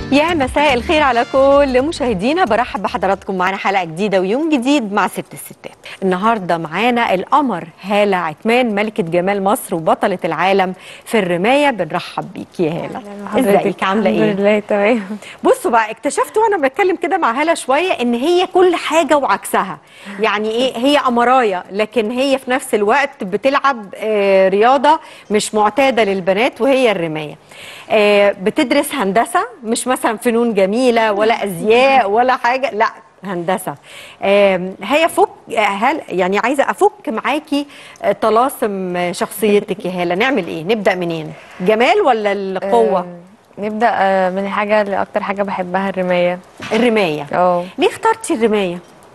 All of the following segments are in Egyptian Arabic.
يا مساء الخير على كل مشاهدينا برحب بحضراتكم معانا حلقه جديده ويوم جديد مع ست الستات النهارده معانا القمر هاله عثمان ملكه جمال مصر وبطله العالم في الرمايه بنرحب بيك يا هاله ازيك عامله ايه الحمد لله تمام بصوا بقى اكتشفت وانا بتكلم كده مع هاله شويه ان هي كل حاجه وعكسها يعني ايه هي امرايه لكن هي في نفس الوقت بتلعب آه، رياضه مش معتاده للبنات وهي الرمايه آه، بتدرس هندسه مش مثلا فنون جميله ولا ازياء ولا حاجه لا هندسه آم، هي فك هل يعني عايزه افك معاكي آه، طلاسم آه، شخصيتك يا هاله نعمل ايه نبدا منين جمال ولا القوه آم، نبدا آه، من الحاجه اللي اكتر حاجه بحبها الرمايه الرمايه اه ليه اخترتي الرمايه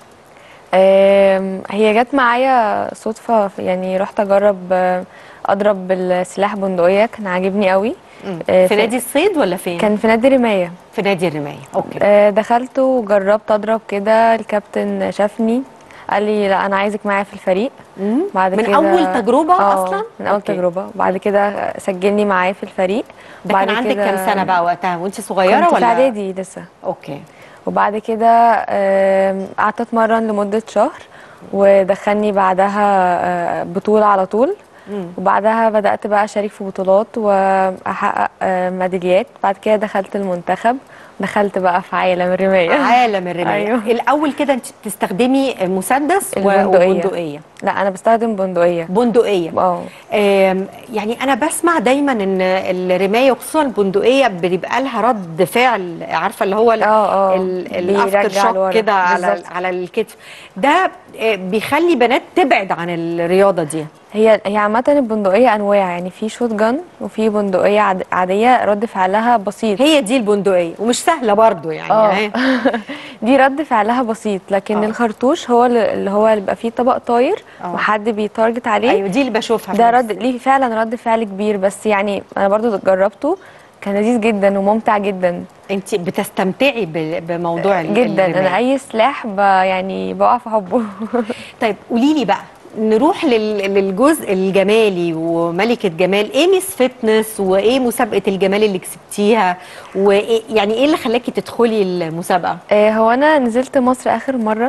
آم، هي جت معايا صدفه يعني رحت اجرب آه، اضرب بالسلاح بندقيه كان عاجبني قوي آه، في نادي الصيد ولا فين كان في نادي رمايه في نادي الرمايه اوكي آه، دخلت وجربت اضرب كده الكابتن شافني قال لي لا انا عايزك معايا في الفريق مم. بعد من كده اول تجربه آه، اصلا من اول أوكي. تجربه بعد كده سجلني معاه في الفريق ده بعد كان عندك كده كام سنه بقى وقتها وانت صغيره كنت ولا في اعدادي لسه اوكي وبعد كده آم، قعدت اتمرن لمده شهر ودخلني بعدها آه، بطوله على طول مم. وبعدها بدات بقى اشارك في بطولات واحقق آه، ميداليات بعد كده دخلت المنتخب دخلت بقى في عالم الرمايه عالم الرمايه أيوه. الاول كده انت بتستخدمي مسدس و- البندقية. وبندقيه لا انا بستخدم بندقيه بندقيه اه آم، يعني انا بسمع دايما ان الرمايه وخصوصا البندقيه بيبقى لها رد فعل عارفه اللي هو ال- اه اه ال- بيرجع الافتر شوك لورا. كده على بالظبط. على الكتف ده آه، بيخلي بنات تبعد عن الرياضه دي هي هي عامة البندقية أنواع يعني في شوت جان وفي بندقية عاد- عادية رد فعلها بسيط هي دي البندقيه ومش سهله برضو يعني اه أهي. دي رد فعلها بسيط لكن آه. الخرطوش هو اللي اللي هو اللي بيبقى فيه طبق طاير آه. وحد بيتارجت عليه ايوه دي اللي بشوفها ده في رد ليه فعلا رد فعل كبير بس يعني أنا برضو جربته كان لذيذ جدا وممتع جدا انت بتستمتعي ب- بموضوع ال- جدا الرماية. أنا أي سلاح ب يعني بقع في حبه طيب قولي لي بقى نروح لل- للجزء الجمالي وملكة جمال ايه ميس فتنس وايه مسابقة الجمال اللي كسبتيها وايه يعني ايه اللي خلاكي تدخلي المسابقة آه، هو انا نزلت مصر اخر مره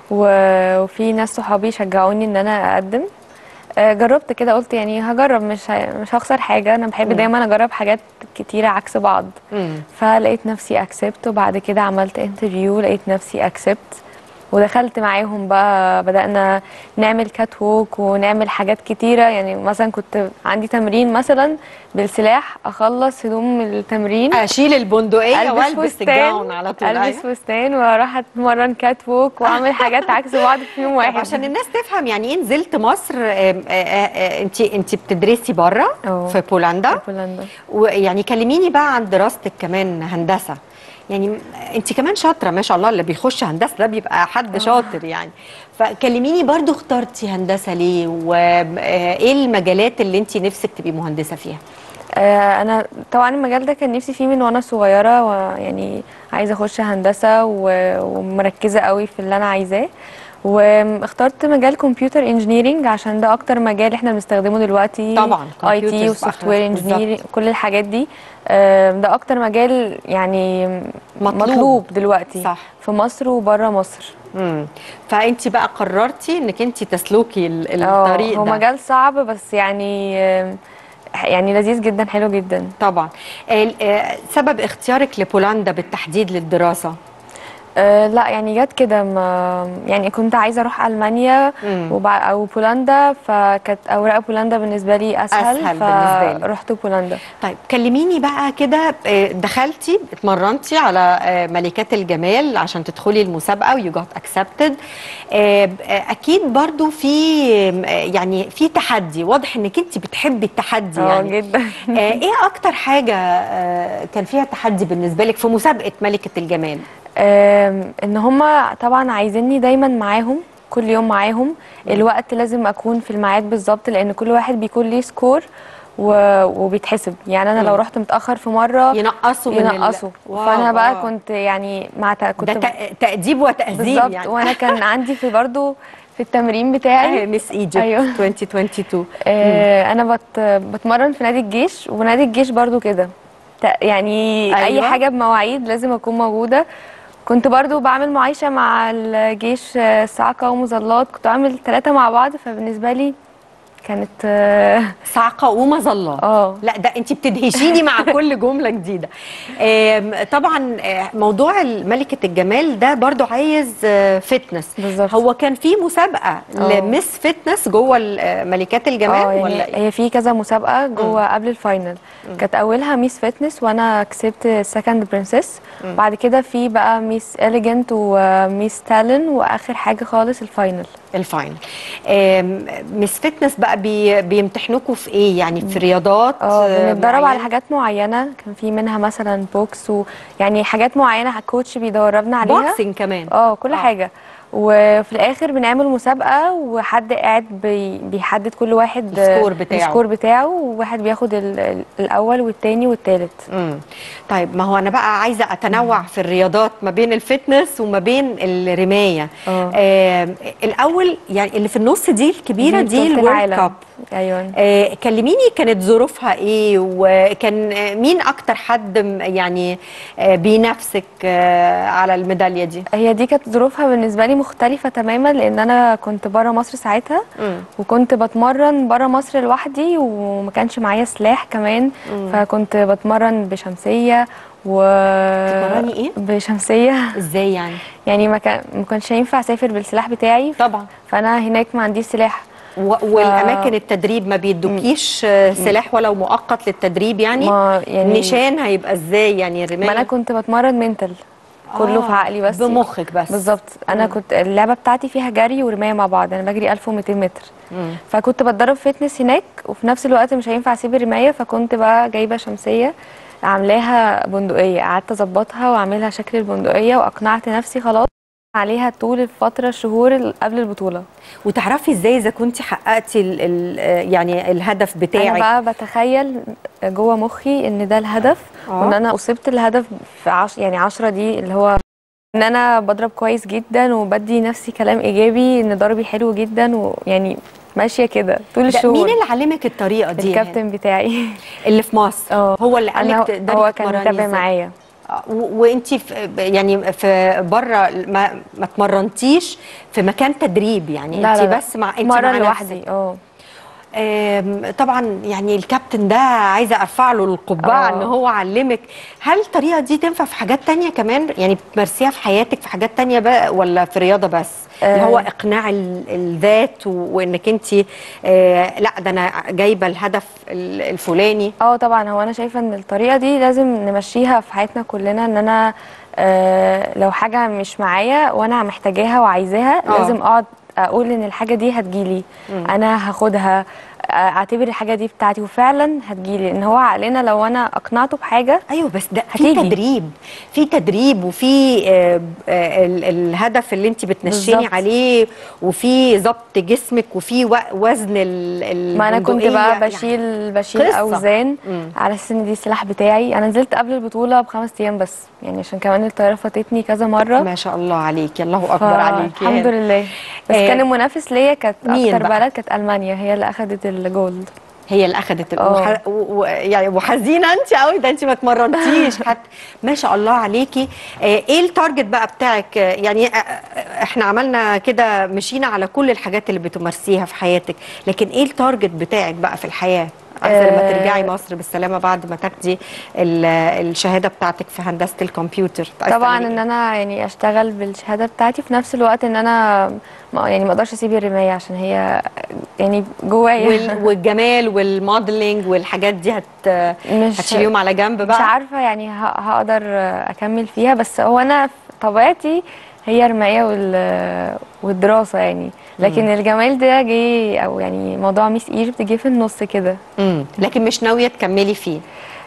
و- وفي ناس صحابي شجعوني ان انا اقدم آه، جربت كده قلت يعني هجرب مش ه- مش هخسر حاجه انا بحب مم. دايما اجرب حاجات كتيره عكس بعض مم. فلقيت نفسي اكسبت وبعد كده عملت انترفيو لقيت نفسي اكسبت ودخلت معاهم بقى بدأنا نعمل كات ووك ونعمل حاجات كتيرة يعني مثلا كنت عندي تمرين مثلا بالسلاح أخلص هدوم التمرين اشيل البندقية البس والبس فستان الجاون على طول البس أيوة. فستان واروح اتمرن كات ووك واعمل حاجات عكس بعض في يوم طب واحد عشان الناس تفهم يعني ايه نزلت مصر انت انت بتدرسي بره اه. في بولندا في بولندا ويعني كلميني بقى عن دراستك كمان هندسه يعني انت كمان شاطره ما شاء الله اللي بيخش هندسه ده بيبقى حد شاطر يعني فكلميني برضو اخترتي هندسه ليه وايه المجالات اللي انت نفسك تبقي مهندسه فيها آه انا طبعا المجال ده كان نفسي فيه من وانا صغيره ويعني عايزه اخش هندسه و- ومركزه قوي في اللي انا عايزاه واخترت مجال كمبيوتر انجينيرنج عشان ده اكتر مجال احنا بنستخدمه دلوقتي طبعا، اي computers تي وسوفت وير بالظبط. انجينيرنج كل الحاجات دي آه، ده اكتر مجال يعني مطلوب. مطلوب دلوقتي صح. في مصر وبره مصر امم فانت بقى قررتي انك انت تسلكي ال- اه الطريق هو ده مجال صعب بس يعني آه، يعني لذيذ جدا حلو جدا طبعا ال- آه، سبب اختيارك لبولندا بالتحديد للدراسه أه لا يعني جت كده ما يعني كنت عايزه اروح المانيا مم. وبع... او بولندا فكانت اوراق بولندا بالنسبه لي اسهل أسهل بالنسبة لي. فرحت بولندا طيب كلميني بقى كده آه، دخلتي اتمرنتي على آه، ملكات الجمال عشان تدخلي المسابقه ويو جوت اكسبتد اكيد برضو في آه، يعني في تحدي واضح انك انت بتحبي التحدي اه يعني جدا آه، ايه اكتر حاجه آه، كان فيها تحدي بالنسبه لك في مسابقه ملكه الجمال أم، ان هما طبعا عايزيني دايما معاهم كل يوم معاهم الوقت لازم اكون في الميعاد بالظبط لان كل واحد بيكون ليه سكور و... وبيتحسب يعني انا لو مم. رحت متاخر في مره ينقصوا من ال- ينقصوا واو، فانا بقى واو. كنت يعني مع ت... كنت ده تأ- تأديب وتأذيب بالظبط يعني وانا كان عندي في برضو في التمرين بتاعي ميس ايجيبت أيوه. 2022 آه انا بت... بتمرن في نادي الجيش ونادي الجيش برضو كده ت- يعني أيوة. اي حاجه بمواعيد لازم اكون موجوده كنت برضو بعمل معايشه مع الجيش آه، صعقه ومظلات كنت بعمل ثلاثه مع بعض فبالنسبه لي كانت آه، صعقه ومظلات اه لا ده انت بتدهشيني مع كل جمله جديده آم، طبعا آه، موضوع ملكه الجمال ده برضو عايز آه، فتنس بالظبط. هو كان في مسابقه اه. لمس فتنس جوه ال- آه، ملكات الجمال اه يعني ولا ايه هي في كذا مسابقه جوه قبل الفاينل كانت اولها ميس فتنس وانا كسبت سكند برنسس بعد كده في بقى ميس اليجنت وميس تالن واخر حاجه خالص الفاينل الفاينل آم، مس فتنس بقى بي بيمتحنوكوا في ايه يعني في رياضات اه آه، بنتدرب على معينة؟ حاجات معينه كان في منها مثلا بوكس ويعني حاجات معينه الكوتش بيدربنا عليها بوكسنج كمان اه كل آه. حاجه وفي الاخر بنعمل مسابقه وحد قاعد بي بيحدد كل واحد السكور بتاعه. السكور بتاعه وواحد بياخد ال- ال- الاول والتاني والتالت مم. طيب ما هو انا بقى عايزه اتنوع في الرياضات ما بين الفتنس وما بين الرمايه اه. آه الاول يعني اللي في النص دي الكبيره دي بطولة الورلد العالم. كاب ايوه آه كلميني كانت ظروفها ايه وكان آه، مين اكتر حد م- يعني آه بينافسك آه على الميداليه دي هي دي كانت ظروفها بالنسبه لي مختلفه تماما لان انا كنت بره مصر ساعتها مم. وكنت بتمرن بره مصر لوحدي وما كانش معايا سلاح كمان فكنت بتمرن بشمسيه و بتتمرني إيه؟ بشمسيه ازاي يعني يعني ما كان ما كانش ينفع اسافر بالسلاح بتاعي طبعا فانا هناك ما عنديش سلاح و- والاماكن التدريب ما بيدوكيش آه، سلاح ولو مؤقت للتدريب يعني ما يعني نشان هيبقى ازاي يعني الرمايه ما انا كنت بتمرن منتل كله آه، في عقلي بس بمخك بس بالظبط انا كنت اللعبه بتاعتي فيها جري ورمايه مع بعض انا بجري 1200 متر مم. فكنت بتدرب فتنس هناك وفي نفس الوقت مش هينفع اسيب الرمايه فكنت بقى جايبه شمسيه عاملاها بندقيه قعدت اظبطها واعملها شكل البندقيه واقنعت نفسي خلاص عليها طول الفتره الشهور اللي قبل البطوله وتعرفي ازاي اذا كنت حققتي ال ال يعني الهدف انا بتاعك بقى بتخيل جوه مخي ان ده الهدف آه. وان انا اصبت الهدف في عش يعني عشرة دي اللي هو ان انا بضرب كويس جدا وبدي نفسي كلام ايجابي ان ضربي حلو جدا ويعني ماشيه كده طول ده الشهور مين اللي علمك الطريقه دي الكابتن بتاعي اللي في مصر اه هو اللي قال أنا لك تقدري هو كان تتمرني متابع إزاي؟ معايا وانت في يعني في بره ما ما اتمرنتيش في مكان تدريب يعني لا انت لا لا. بس مع انت مرة مع لوحدي نفسك. اه آم، طبعا يعني الكابتن ده عايزه ارفع له القبعه آه. ان هو علمك هل الطريقه دي تنفع في حاجات تانية كمان يعني بتمارسيها في حياتك في حاجات تانية بقى ولا في رياضه بس اللي هو آه. اقناع ال- الذات و- وانك انت آه لا ده انا جايبه الهدف ال- الفلاني اه طبعا هو انا شايفه ان الطريقه دي لازم نمشيها في حياتنا كلنا ان انا آه لو حاجه مش معايا وانا محتاجاها وعايزاها آه. لازم اقعد اقول ان الحاجه دي هتجيلي انا هاخدها آه، اعتبر الحاجه دي بتاعتي وفعلا هتجيلي ان هو عقلنا لو انا اقنعته بحاجه ايوه بس ده في هتيجي. تدريب في تدريب وفي آه، آه، ال- الهدف اللي انت بتنشيني بالظبط. عليه وفي ضبط جسمك وفي و- وزن ال ما انا كنت البندقية. بقى يعني بشيل بشيل قصة. اوزان مم. على اساس ان دي السلاح بتاعي انا نزلت قبل البطوله بخمس ايام بس يعني عشان كمان الطياره فاتتني كذا مره ما شاء الله عليك الله اكبر عليك الحمد لله بس آه، كان المنافس ليا كانت مين اكتر بقى؟ بلد كانت المانيا هي اللي اخذت الجولد هي اللي اخذت ال- اه. وح... و... و... يعني وحزينه انت قوي ده انت ما اتمرنتيش حتى ما شاء الله عليكي آه، ايه التارجت بقى بتاعك آه، يعني آه، آه، احنا عملنا كده مشينا على كل الحاجات اللي بتمارسيها في حياتك لكن ايه التارجت بتاعك بقى في الحياه عايزه لما آه. ترجعي مصر بالسلامه بعد ما تاخدي ال- الشهاده بتاعتك في هندسه الكمبيوتر عايزة طبعا تعملي ان إيه؟ انا يعني اشتغل بالشهاده بتاعتي في نفس الوقت ان انا ما يعني ما اقدرش اسيب الرمايه عشان هي يعني جوايا وال... والجمال والموديلنج والحاجات دي هت مش هتشيليهم على جنب بقى مش عارفه يعني ه- هقدر اكمل فيها بس هو انا في طبيعتي هي رمايه وال والدراسه يعني لكن الجمال ده جه او يعني موضوع ميس ايجيبت جه في النص كده مم. لكن مش ناويه تكملي فيه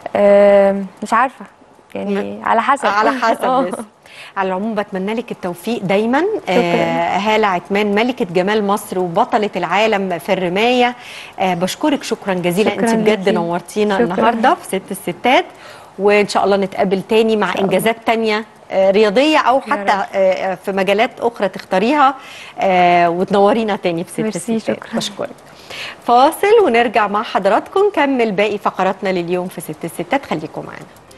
آم، مش عارفه يعني على حسب على حسب آه. بس على العموم بتمنى لك التوفيق دايما آه هاله عثمان ملكه جمال مصر وبطله العالم في الرمايه آه بشكرك شكرا جزيلا شكراً انت بجد ليكي. نورتينا شكراً. النهارده في ست الستات وان شاء الله نتقابل تاني مع شاء الله. انجازات تانية آه، رياضيه او يا حتى رب. آه، في مجالات اخرى تختاريها آه، وتنورينا تاني في ست ميرسي، الستات شكراً. بشكرك فاصل ونرجع مع حضراتكم نكمل باقي فقراتنا لليوم في ست الستات خليكم معانا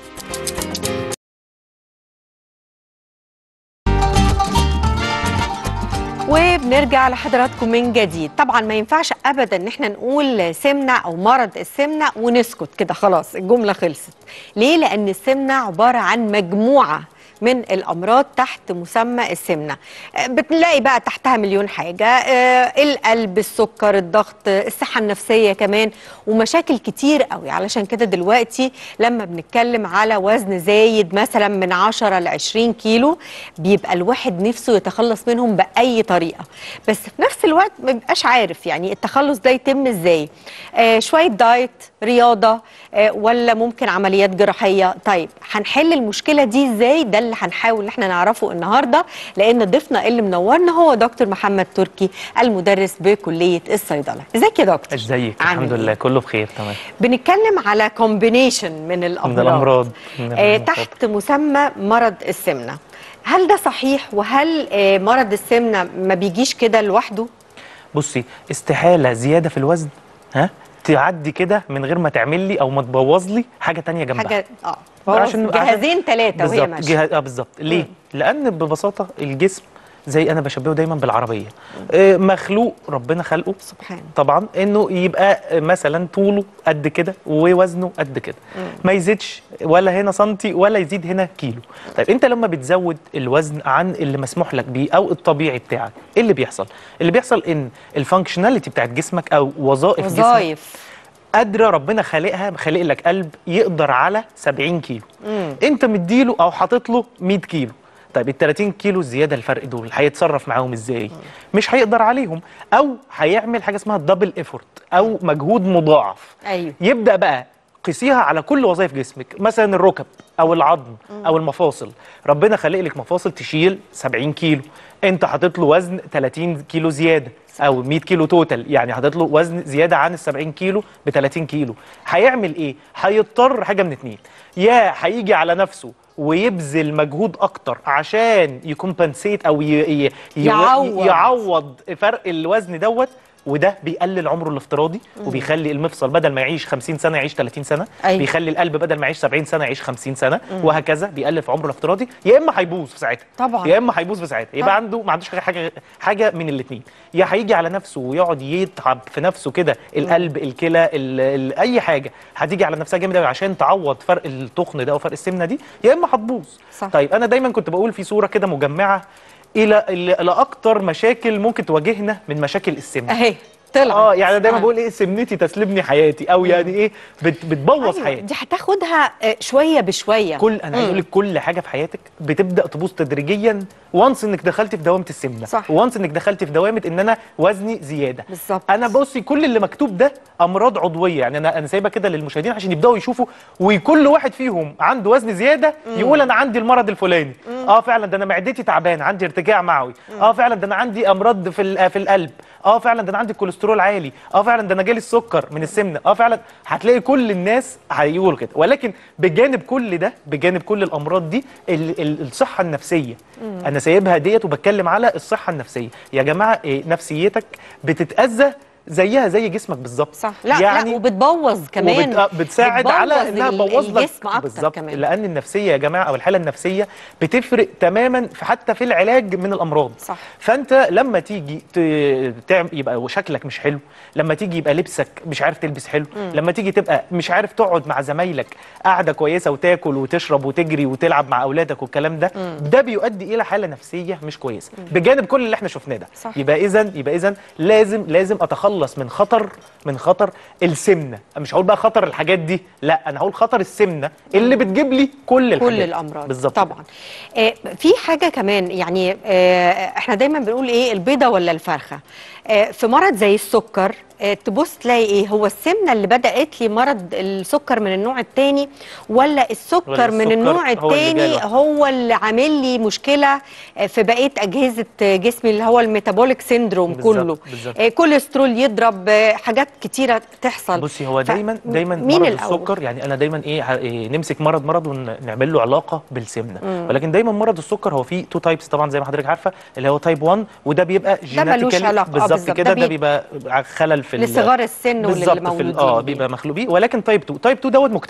وبنرجع لحضراتكم من جديد طبعا ما ينفعش ابدا ان احنا نقول سمنه او مرض السمنه ونسكت كده خلاص الجمله خلصت ليه لان السمنه عباره عن مجموعه من الامراض تحت مسمى السمنه آه، بتلاقي بقى تحتها مليون حاجه آه، القلب السكر الضغط الصحه النفسيه كمان ومشاكل كتير قوي علشان كده دلوقتي لما بنتكلم على وزن زايد مثلا من 10 ل 20 كيلو بيبقى الواحد نفسه يتخلص منهم باي طريقه بس في نفس الوقت ما بيبقاش عارف يعني التخلص ده يتم ازاي آه شويه دايت رياضه آه ولا ممكن عمليات جراحيه طيب هنحل المشكله دي ازاي ده اللي هنحاول ان احنا نعرفه النهارده لان ضيفنا اللي منورنا هو دكتور محمد تركي المدرس بكليه الصيدله ازيك يا دكتور ازيك عامل الحمد إيه؟ لله كله بخير تمام بنتكلم على كومبينيشن من الامراض من الامراض من آه الأمراض. تحت مسمى مرض السمنه هل ده صحيح وهل آه مرض السمنه ما بيجيش كده لوحده بصي استحاله زياده في الوزن ها تعدي كده من غير ما تعمل لي او ما تبوظ لي حاجه تانية جنبها حاجه اه عشان- جهازين ثلاثه وهي بالظبط ماشيه جهاز اه بالظبط ليه لان ببساطه الجسم زي انا بشبهه دايما بالعربيه آه مخلوق ربنا خلقه سبحان طبعا انه يبقى مثلا طوله قد كده ووزنه قد كده ما يزيدش ولا هنا سنتي ولا يزيد هنا كيلو طيب انت لما بتزود الوزن عن اللي مسموح لك بيه او الطبيعي بتاعك ايه اللي بيحصل اللي بيحصل ان الفانكشناليتي بتاعت جسمك او وظائف جسمك وظايف قادره ربنا خالقها خالق لك قلب يقدر على 70 كيلو مم. انت مديله او حاطط له 100 كيلو طيب ال 30 كيلو الزياده الفرق دول هيتصرف معاهم ازاي مش هيقدر عليهم او هيعمل حاجه اسمها دبل ايفورت او مجهود مضاعف ايوه يبدا بقى قيسيها على كل وظائف جسمك مثلا الركب او العظم او المفاصل ربنا خلق لك مفاصل تشيل 70 كيلو انت حاطط له وزن 30 كيلو زياده او 100 كيلو توتال يعني حاطط له وزن زياده عن ال 70 كيلو ب 30 كيلو هيعمل ايه هيضطر حاجه من اتنين يا هيجي على نفسه ويبذل مجهود اكتر عشان يكمبنسيت او ي... ي... ي... يعوض. يعوض فرق الوزن دوت وده بيقلل عمره الافتراضي وبيخلي المفصل بدل ما يعيش 50 سنه يعيش 30 سنه أيوة. بيخلي القلب بدل ما يعيش 70 سنه يعيش 50 سنه وهكذا بيقلل في عمره الافتراضي يا اما هيبوظ في ساعتها طبعا. يا اما هيبوظ في ساعتها طبعا. يبقى عنده ما عندوش حاجه حاجه حاجه من الاثنين يا هيجي على نفسه ويقعد يتعب في نفسه كده القلب الكلى ال ال اي حاجه هتيجي على نفسها جامد قوي عشان تعوض فرق التخن ده او فرق السمنه دي يا اما هتبوظ صح. طيب انا دايما كنت بقول في صوره كده مجمعه الى الى إلى اكتر مشاكل ممكن تواجهنا من مشاكل السمنه اهي طلع اه يعني أنا دايما بقول ايه سمنتي تسلبني حياتي او يعني ايه بت بتبوظ أيوة. حياتي دي هتاخدها آه، شويه بشويه كل انا عايز مم. اقول لك كل حاجه في حياتك بتبدا تبوظ تدريجيا وانس انك دخلت في دوامه السمنه صح. وانس انك دخلت في دوامه ان انا وزني زياده بالظبط. انا بصي كل اللي مكتوب ده امراض عضويه يعني انا انا سايبها كده للمشاهدين عشان يبداوا يشوفوا وكل واحد فيهم عنده وزن زياده يقول انا عندي المرض الفلاني اه فعلا ده انا معدتي تعبان عندي ارتجاع معوي اه فعلا ده انا عندي امراض في ال- في القلب اه فعلا ده انا عندي الكوليسترول عالي اه فعلا ده انا جالي السكر من السمنه اه فعلا هتلاقي كل الناس هيقولوا كده ولكن بجانب كل ده بجانب كل الامراض دي ال ال الصحه النفسيه انا سايبها ديت وبتكلم على الصحه النفسيه يا جماعه إيه نفسيتك بتتاذى زيها زي جسمك بالظبط صح لا يعني لا وبتبوظ كمان وبت... آه، بتساعد على بتبوظ انها ال- تبوظ لك الجسم اكتر بالظبط كمان لان النفسيه يا جماعه او الحاله النفسيه بتفرق تماما في حتى في العلاج من الامراض صح. فانت لما تيجي ت... تعم... يبقى شكلك مش حلو لما تيجي يبقى لبسك مش عارف تلبس حلو لما تيجي تبقى مش عارف تقعد مع زمايلك قاعده كويسه وتاكل وتشرب وتجري وتلعب مع اولادك والكلام ده ده بيؤدي الى حاله نفسيه مش كويسه بجانب كل اللي احنا شفناه ده صح. يبقى اذا يبقى اذا لازم لازم اتخلص من خطر من خطر السمنه مش هقول بقى خطر الحاجات دي لا انا هقول خطر السمنه اللي بتجيب لي كل الحاجات كل الامراض بالظبط طبعا آه في حاجه كمان يعني آه احنا دايما بنقول ايه البيضه ولا الفرخه آه في مرض زي السكر آه تبص تلاقي ايه هو السمنه اللي بدات لي مرض السكر من النوع الثاني ولا السكر ولا من السكر النوع هو اللي الثاني جاله. هو اللي عامل لي مشكله آه، في بقيه اجهزه جسمي اللي هو الميتابوليك سيندروم بالظبط، كله بالظبط. آه، كوليسترول يضرب آه، حاجات كتيره تحصل بصي هو ف- دايما دايما مين مرض الأول؟ السكر يعني انا دايما ايه, ه- إيه نمسك مرض مرض ونعمل له علاقه بالسمنه ولكن دايما مرض السكر هو فيه تو تايبس طبعا زي ما حضرتك عارفه اللي هو تايب 1 وده بيبقى ملوش genetically- علاقة، آه، بالظبط بالظبط. كده ده ده بي- بيبقى خلل في ال- لصغار السن بالظبط في ال- وللمولودين اه بيه. بيبقى مخلوق بيه ولكن تايب 2 تايب 2 دوت مكتسب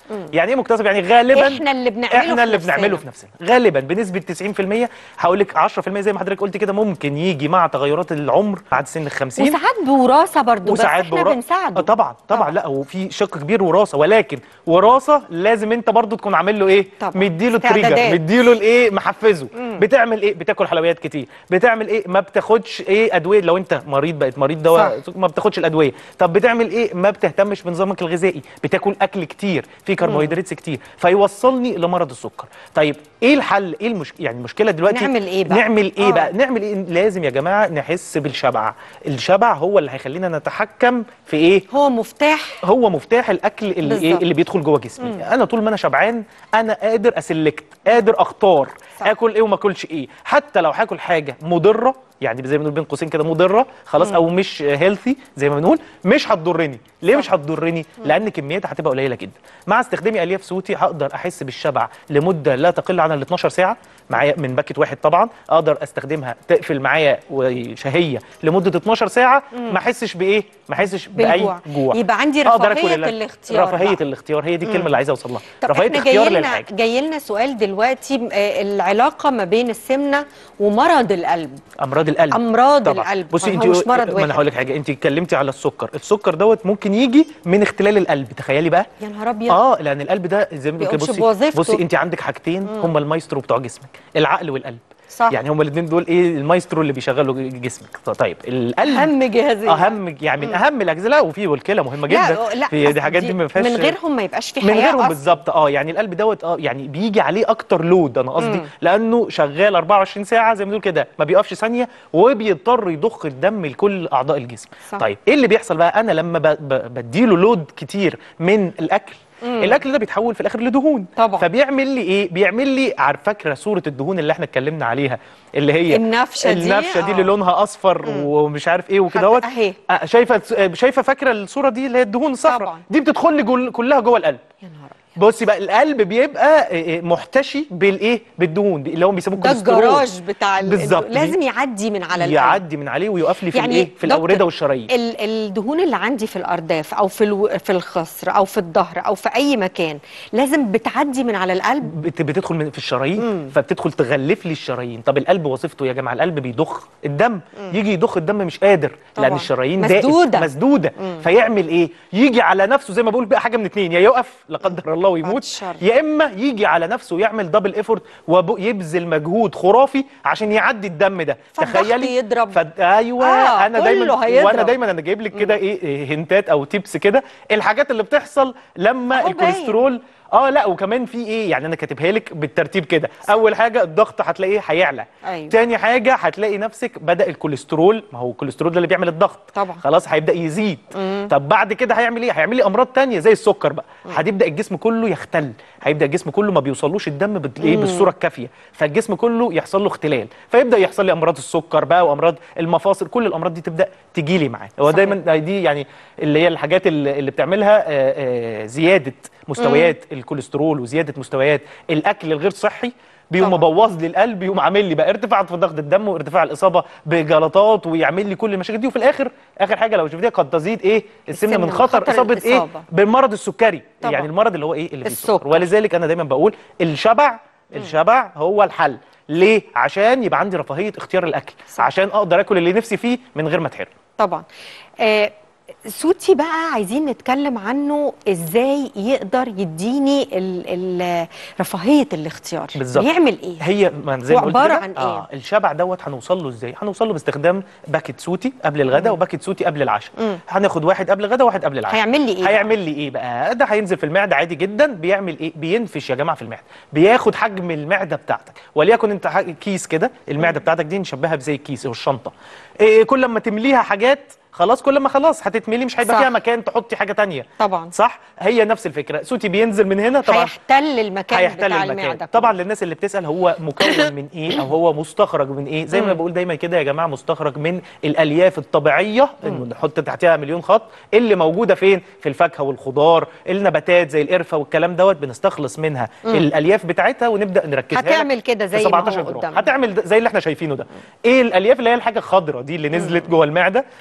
يعني ايه مكتسب يعني غالبا إحنا اللي بنعمله احنا في اللي نفسنا. بنعمله في نفسنا غالبا بنسبه 90% هقول لك 10% زي ما حضرتك قلت كده ممكن يجي مع تغيرات العمر بعد سن ال 50 وساعات بوراثه برضو وساعات بس احنا بورا- بنساعده آه طبعا طبعا لا هو في شق كبير وراثه ولكن وراثه لازم انت برضو تكون عامل له ايه طبعا. مديله التريجر استعدادات. مديله الايه محفزه بتعمل ايه بتاكل حلويات كتير بتعمل ايه ما بتاخدش ايه ادويه لو انت مريض بقت مريض دواء ما بتاخدش الادويه طب بتعمل ايه ما بتهتمش بنظامك الغذائي بتاكل اكل كتير في كربوهيدرات كتير فيوصلني لمرض السكر طيب ايه الحل ايه المش... يعني المشكله دلوقتي نعمل إيه بقى؟ نعمل ايه آه. بقى نعمل ايه لازم يا جماعه نحس بالشبع الشبع هو اللي هيخلينا نتحكم في ايه هو مفتاح هو مفتاح الاكل اللي ايه بالظبط. اللي بيدخل جوه جسمي انا طول ما انا شبعان انا قادر اسلكت قادر اختار صح. اكل ايه وما اكلش ايه حتى لو هاكل حاجه مضره يعني زي ما بنقول بين قوسين كده مضره خلاص او مش هيلثي زي ما بنقول مش هتضرني ليه مش هتضرني لان كميتها هتبقى قليله جدا مع استخدامي الياف صوتي هقدر احس بالشبع لمده لا تقل عن ال 12 ساعه معايا من باكت واحد طبعا اقدر استخدمها تقفل معايا وشهيه لمده 12 ساعه ما احسش بايه ما احسش باي بالجوع. جوع يبقى عندي أقدر رفاهية آكل ال- الاختيار رفاهيه بقى. الاختيار هي دي الكلمه اللي عايزه اوصل لها طب رفاهيه احنا اختيار جاي لنا للحاجه جاي لنا سؤال دلوقتي آه، العلاقه ما بين السمنه ومرض القلب امراض القلب أمراض طبعا. القلب. بصي هو انت مش مرض ما واحد. انا هقول لك حاجه انت اتكلمتي على السكر السكر دوت ممكن يجي من اختلال القلب تخيلي بقى يا نهار ابيض اه لان القلب ده زي ما بنقول كده بيقومش بصي بوظيفته. بصي انت عندك حاجتين هم المايسترو بتوع جسمك العقل والقلب صح. يعني هم الاثنين دول ايه المايسترو اللي بيشغلوا جسمك طيب القلب اهم جهازين اهم يعني من اهم الاجزاء لا وفي والكلى مهمه جدا لا لا في دي أصل حاجات دي ما فيهاش من غيرهم ما يبقاش في من حياه غيرهم أصلاً. بالظبط اه يعني القلب دوت اه يعني بيجي عليه اكتر لود انا قصدي لانه شغال 24 ساعه زي ما بنقول كده ما بيقفش ثانيه وبيضطر يضخ الدم لكل اعضاء الجسم صح. طيب ايه اللي بيحصل بقى انا لما ب- ب- بديله لود كتير من الاكل الاكل ده بيتحول في الاخر لدهون طبعا. فبيعمل لي ايه بيعمل لي عارف فاكره صوره الدهون اللي احنا اتكلمنا عليها اللي هي النفشة دي، النفشه دي آه. اللي لونها اصفر ومش عارف ايه وكده حتى أهي. آه، شايفه شايفه فاكره الصوره دي اللي هي الدهون الصفراء طبعا. دي بتدخل لي جول- كلها جوه القلب يا نهار أبيض. بصي بقى القلب بيبقى إيه إيه محتشي بالايه بالدهون اللي هم بيسموه ده الكوليسترول. الجراج بتاع ال- بالظبط لازم يعدي من على القلب يعدي من عليه ويقف لي في يعني الايه في دكتور، الاورده والشرايين ال- الدهون اللي عندي في الارداف او في الو... في الخصر او في الظهر او في اي مكان لازم بتعدي من على القلب بت- بتدخل من في الشرايين فبتدخل تغلف لي الشرايين طب القلب وظيفته يا جماعه القلب بيضخ الدم يجي يضخ الدم مش قادر طبعاً. لان الشرايين مسدودة. ضاقت مسدوده فيعمل ايه يجي على نفسه زي ما بقول بقى حاجه من اتنين يا يقف لا قدر الله ويموت الشر. يا اما يجي على نفسه ويعمل دبل ايفورت ويبذل مجهود خرافي عشان يعدي الدم ده فالضغط يضرب. فد... ايوه آه، انا كله دايما هيضرب. وانا دايما انا جايب لك كده ايه إيه هنتات او تيبس كده الحاجات اللي بتحصل لما أهو الكوليسترول اه لا وكمان في ايه يعني انا كاتبها لك بالترتيب كده اول حاجه الضغط هتلاقيه هيعلى أيوة. تاني حاجه هتلاقي نفسك بدا الكوليسترول ما هو الكوليسترول ده اللي بيعمل الضغط طبعا. خلاص هيبدا يزيد طب بعد كده هيعمل ايه هيعمل لي امراض تانية زي السكر بقى هتبدا الجسم كله يختل هيبدا الجسم كله ما بيوصلوش الدم بت- إيه بالصوره الكافيه فالجسم كله يحصل له اختلال فيبدا يحصل لي امراض السكر بقى وامراض المفاصل كل الامراض دي تبدا تجي لي معاه هو صحيح. دايما دي يعني اللي هي الحاجات اللي اللي بتعملها آه، آه، زياده مستويات الكوليسترول وزياده مستويات الاكل الغير صحي بيقوم طبعا. مبوظ لي القلب يقوم عامل لي بقى ارتفاع في ضغط الدم وارتفاع الاصابه بجلطات ويعمل لي كل المشاكل دي وفي الاخر اخر حاجه لو شفتيها قد تزيد ايه السمنه السمنة من خطر, خطر اصابه ايه الإصابة. بالمرض السكري طبعا. يعني المرض اللي هو ايه اللي فيه السكر. السكر ولذلك انا دايما بقول الشبع الشبع هو الحل ليه عشان يبقى عندي رفاهيه اختيار الاكل صح. عشان اقدر اكل اللي نفسي فيه من غير ما اتحرم طبعا آه سوتي بقى عايزين نتكلم عنه ازاي يقدر يديني ال ال رفاهيه الاختيار بالظبط. يعمل ايه هي ما زي هو ما قلت عبارة كده، عن آه الشبع دوت هنوصل له ازاي هنوصل له باستخدام باكت سوتي قبل الغداء وباكت سوتي قبل العشاء هناخد واحد قبل الغداء وواحد قبل العشاء هيعمل لي إيه بقى؟ هيعمل لي ايه بقى ده هينزل في المعده عادي جدا بيعمل ايه بينفش يا جماعه في المعده بياخد حجم المعده بتاعتك وليكن انت ح- كيس كده المعده بتاعتك دي نشبهها بزي الكيس او الشنطه إيه كل ما تمليها حاجات خلاص كل ما خلاص هتتملي مش هيبقى صح. فيها مكان تحطي حاجه تانية طبعا صح هي نفس الفكره سوتي بينزل من هنا طبعا هيحتل المكان هيحتل بتاع المكان المعده طبعا للناس اللي بتسال هو مكون من ايه او هو مستخرج من ايه زي ما بقول دايما كده يا جماعه مستخرج من الالياف الطبيعيه إنه نحط تحتها مليون خط اللي موجوده فين في الفاكهه والخضار النباتات زي القرفه والكلام دوت بنستخلص منها الالياف بتاعتها ونبدا نركزها لك هتعمل كده في زي ما هو 17 جرام. قدامنا. هتعمل ده- زي اللي احنا شايفينه ده ايه الالياف اللي هي الحاجه الخضراء دي اللي نزلت جوه المعده وبدات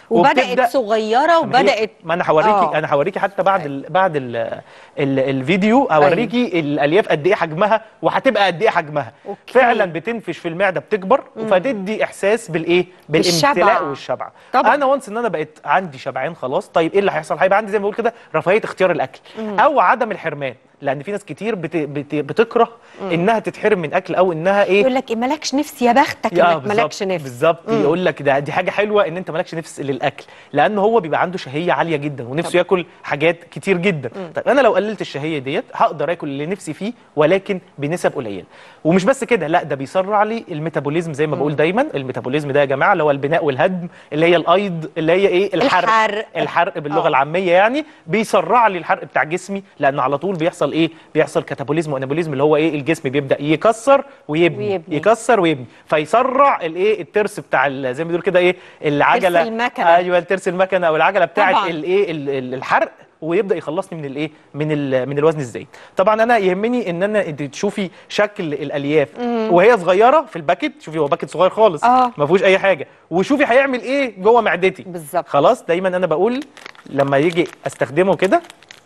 بقت صغيره وبدات ما انا هوريكي آه. انا هوريكي حتى بعد ال بعد ال ال الفيديو هوريكي الالياف قد ايه حجمها وهتبقى قد ايه حجمها أوكي. فعلا بتنفش في المعده بتكبر فتدي احساس بالايه بالشبع. بالامتلاء والشبع طبعا. انا وانس ان انا بقيت عندي شبعان خلاص طيب ايه اللي هيحصل هيبقى عندي زي ما بقول كده رفاهيه اختيار الاكل او عدم الحرمان لان في ناس كتير بت بت بتكره انها تتحرم من اكل او انها ايه يقول لك إيه مالكش نفس يا بختك يا انك مالكش بالظبط- نفس بالظبط يقول لك ده دي حاجه حلوه ان انت مالكش نفس للاكل لان هو بيبقى عنده شهيه عاليه جدا ونفسه ياكل حاجات كتير جدا طيب انا لو قللت الشهيه ديت هقدر اكل اللي نفسي فيه ولكن بنسب قليله ومش بس كده لا ده بيسرع لي الميتابوليزم زي ما بقول دايما الميتابوليزم ده يا جماعه اللي هو البناء والهدم اللي هي الايض اللي هي ايه الحرق الحرق. الحرق باللغه آه. العاميه يعني بيسرع لي الحرق بتاع جسمي لان على طول بيحصل ايه بيحصل كاتابوليزم وانابوليزم اللي هو ايه الجسم بيبدا يكسر ويبني, ويبني. يكسر ويبني فيسرع الايه الترس بتاع ال- زي ما بيقول كده ايه العجله المكنة. ايوه الترس المكنه او العجله بتاعه طبعاً. الايه ال- ال- الحرق ويبدا يخلصني من الايه من ال- من الوزن الزايد طبعا انا يهمني ان انا انت تشوفي شكل الالياف وهي صغيره في الباكت شوفي هو باكت صغير خالص آه. ما فيهوش اي حاجه وشوفي هيعمل ايه جوه معدتي بالظبط. خلاص دايما انا بقول لما يجي استخدمه كده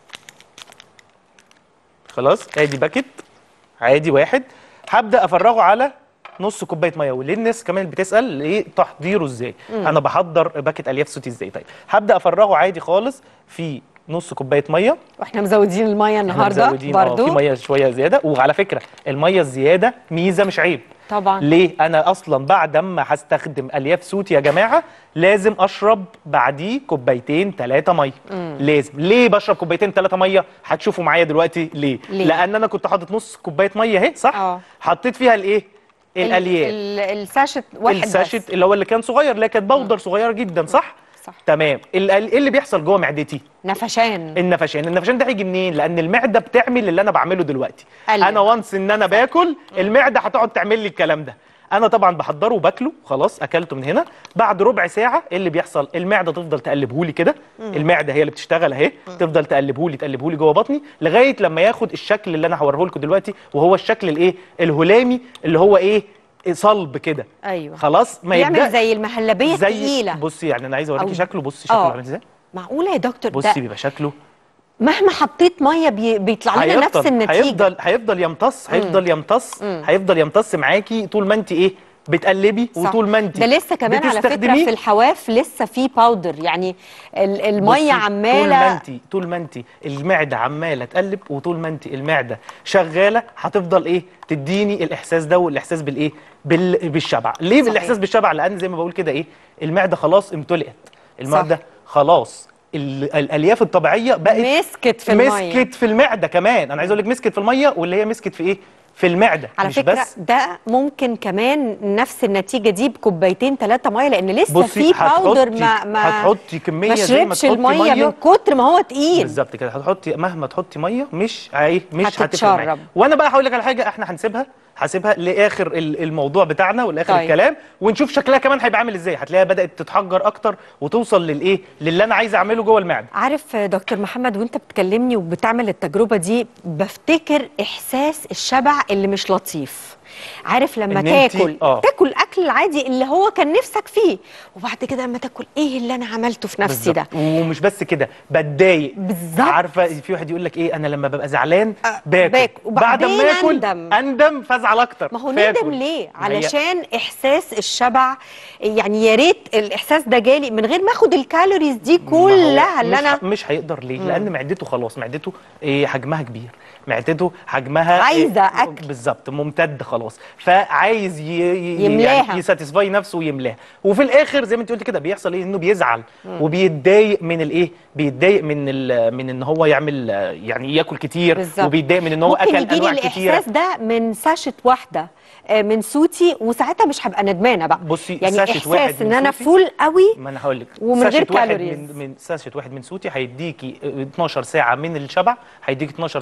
خلاص ادي باكت عادي واحد هبدا افرغه على نص كوبايه ميه وليه الناس كمان بتسال ايه تحضيره ازاي انا بحضر باكت الياف صوتي ازاي طيب هبدا افرغه عادي خالص في نص كوبايه ميه واحنا مزودين الميه احنا النهارده مزودين اه في برضو ميه شويه زياده وعلى فكره الميه الزياده ميزه مش عيب طبعا ليه انا اصلا بعد ما هستخدم الياف صوتي يا جماعه لازم اشرب بعديه كوبايتين ثلاثه ميه لازم ليه بشرب كوبايتين ثلاثه ميه هتشوفوا معايا دلوقتي ليه, ليه؟ لان انا كنت حاطط نص كوبايه ميه اهي صح اه. حطيت فيها الايه الالياف ال- ال- الساشت واحد الساشت بس اللي هو اللي كان صغير اللي كانت بودر صغيره جدا صح صح. تمام ال- ال- ايه اللي بيحصل جوه معدتي نفشان النفشان النفشان ده هيجي منين لان المعده بتعمل اللي انا بعمله دلوقتي قلب. انا وانس ان انا باكل المعده هتقعد تعمل لي الكلام ده انا طبعا بحضره وباكله خلاص اكلته من هنا بعد ربع ساعه ايه اللي بيحصل المعده تفضل تقلبه لي كده المعده هي اللي بتشتغل اهي تفضل تقلبه لي تقلبه لي جوه بطني لغايه لما ياخد الشكل اللي انا هوريه لكم دلوقتي وهو الشكل الايه الهلامي اللي هو ايه صلب كده ايوه خلاص ما بيعمل يبدا زي المهلبيه زي الثقيله بصي يعني انا عايز اوريكي أو- شكله بصي شكله آه. عامل ازاي معقوله يا دكتور بصي ده بيبقى شكله مهما حطيت ميه بي... بيطلع لنا نفس النتيجه هيفضل هيفضل يمتص هيفضل يمتص هيفضل يمتص معاكي طول ما انت ايه بتقلبي صح. وطول ما انت ده لسه كمان على فكره بتستخدميه. في الحواف لسه في باودر يعني ال- الميه بصي، طول ما عماله انت طول ما انت المعده عماله تقلب وطول ما انت المعده شغاله هتفضل ايه تديني الاحساس ده والاحساس بالايه بال... بالشبع ليه صحيح. بالاحساس بالشبع لان زي ما بقول كده ايه المعده خلاص امتلئت المعده خلاص ال... الالياف الطبيعيه بقت مسكت في الميه مسكت في المعده كمان انا عايز اقول لك مسكت في الميه واللي هي مسكت في ايه في المعده على مش فكره بس ده ممكن كمان نفس النتيجه دي بكوبايتين ثلاثه ميه لان لسه بصي في باودر هتحطي ما ما هتحطي كميه ما زي ما شربش تحطي الميه من كتر ما هو تقيل بالظبط كده هتحطي مهما تحطي ميه مش ايه مش هتفرق هتتشرب. معاكي. وانا بقى هقول لك على حاجه احنا هنسيبها هسيبها لاخر ال- الموضوع بتاعنا ولاخر طيب. الكلام ونشوف شكلها كمان هيبقى عامل ازاي هتلاقيها بدات تتحجر اكتر وتوصل للايه للي انا عايز اعمله جوه المعده عارف دكتور محمد وانت بتكلمني وبتعمل التجربه دي بفتكر احساس الشبع اللي مش لطيف عارف لما إن انتي- تاكل آه. تاكل الاكل العادي اللي هو كان نفسك فيه وبعد كده لما تاكل ايه اللي انا عملته في نفسي ده بالظبط. ومش بس كده بتضايق بالظبط. عارفه في واحد يقول لك ايه انا لما ببقى زعلان أه، باكل, باكل. بعد وبعدين ما اكل أندم. اندم فازعل اكتر ما هو فاكل. ندم ليه؟ ما هي- علشان احساس الشبع يعني يا ريت الاحساس ده جالي من غير ما اخد الكالوريز دي ما هو كلها اللي مش انا مش هيقدر ليه؟ لان معدته خلاص معدته إيه حجمها كبير معدته حجمها عايزة إيه أكل. بالظبط ممتد خلاص فعايز ي... ي... يملاها. يعني يساتسفاي نفسه ويملاها وفي الاخر زي ما انت قلت كده بيحصل ايه انه بيزعل وبيتضايق من الايه بيتضايق من ال... من ان هو يعمل آه، يعني ياكل كتير بالظبط. وبيتضايق من ان هو ممكن اكل يجيلي انواع كتيره الاحساس ده من ساشت واحده آه، من سوتي وساعتها مش هبقى ندمانه بقى بصي، يعني ساشت واحد احساس من ان انا سوتي. فول قوي ما انا هقول لك ومن غير ساشت واحد كالوريز. من من ساشت واحد من سوتي هيديكي 12 ساعه من الشبع هيديكي 12 ساعه من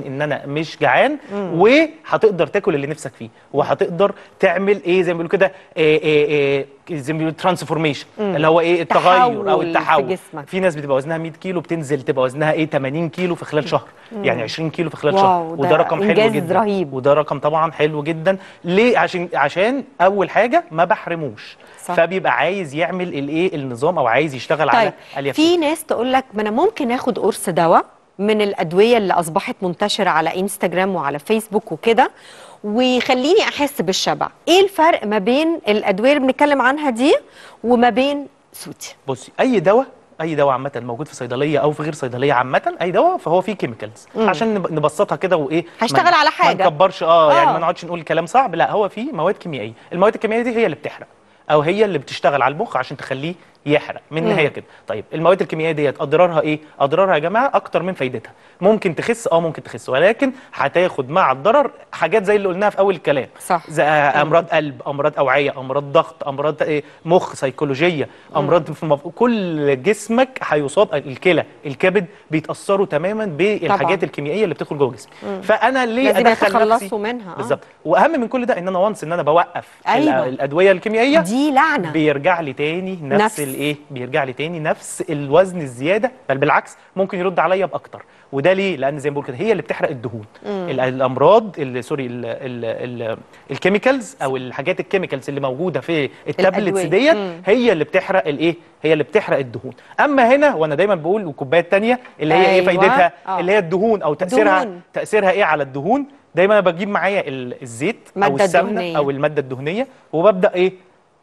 ان انا مش جعان وهتقدر تاكل اللي نفسك فيه وهتقدر تعمل ايه زي ما بيقولوا كده إيه إيه إيه زي ما بيقولوا ترانسفورميشن اللي هو ايه التغير او تحول في التحول جسمك. في ناس بتبقى وزنها 100 كيلو بتنزل تبقى وزنها ايه 80 كيلو في خلال شهر يعني 20 كيلو في خلال واو، شهر ده وده رقم حلو إنجاز جدا رهيب. وده رقم طبعا حلو جدا ليه عشان عشان اول حاجه ما بحرموش صح. فبيبقى عايز يعمل الايه النظام او عايز يشتغل على طيب الياف في ناس تقول لك ما انا ممكن اخد قرص دواء من الادويه اللي اصبحت منتشره على انستجرام وعلى فيسبوك وكده ويخليني احس بالشبع ايه الفرق ما بين الادويه اللي بنتكلم عنها دي وما بين سوتي بصي اي دواء اي دواء عامه موجود في صيدليه او في غير صيدليه عامه اي دواء فهو فيه كيميكالز عشان نب- نبسطها كده وايه هشتغل ما- على حاجة. ما نكبرش اه, آه. يعني ما نقعدش نقول كلام صعب لا هو فيه مواد كيميائيه المواد الكيميائيه دي هي اللي بتحرق او هي اللي بتشتغل على المخ عشان تخليه يحرق من النهايه كده طيب المواد الكيميائيه ديت اضرارها ايه اضرارها يا جماعه اكتر من فايدتها ممكن تخس اه ممكن تخس ولكن هتاخد مع الضرر حاجات زي اللي قلناها في اول الكلام صح. زي امراض قلب امراض اوعيه امراض ضغط امراض إيه، مخ سيكولوجيه امراض في مف... كل جسمك هيصاب الكلى الكبد بيتاثروا تماما بالحاجات طبعاً. الكيميائيه اللي بتدخل جوه جسمي فانا ليه لازم ادخل يتخلصوا نفسي منها، آه. بالظبط واهم من كل ده ان انا وانس ان انا بوقف أيوة. ال- الادويه الكيميائيه دي لعنه بيرجع لي تاني نفس, نفس. نفس الايه بيرجع لي تاني نفس الوزن الزياده بل بالعكس ممكن يرد عليا باكتر وده ليه لان زي ما بقول كده هي اللي بتحرق الدهون ال- الامراض اللي سوري ال ال ال الكيميكالز او الحاجات الكيميكالز اللي موجوده في التابلتس الأدوية. ديت مم. هي اللي بتحرق الايه هي اللي بتحرق الدهون اما هنا وانا دايما بقول والكوبايه الثانيه اللي هي أيوة. ايه فايدتها آه. اللي هي الدهون او تاثيرها دهون. تاثيرها ايه على الدهون دايما انا بجيب معايا ال- الزيت او مادة السمنه دهنية. او الماده الدهنيه وببدا ايه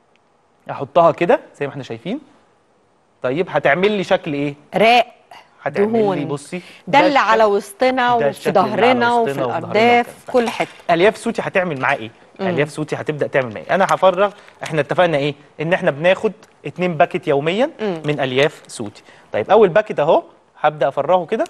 احطها كده زي ما احنا شايفين طيب هتعمل لي شكل ايه راق هتعمل لي دهون. بصي ده اللي الشكل. على وسطنا ده وفي الشكل اللي على ظهرنا وسطنا وفي وفي ظهرنا الارداف وكده. في كل حته الياف صوتي هتعمل معاه ايه الياف صوتي هتبدا تعمل معاه إيه؟ انا هفرغ احنا اتفقنا ايه ان احنا بناخد اتنين باكت يوميا من الياف صوتي طيب اول باكت اهو هبدا افرغه كده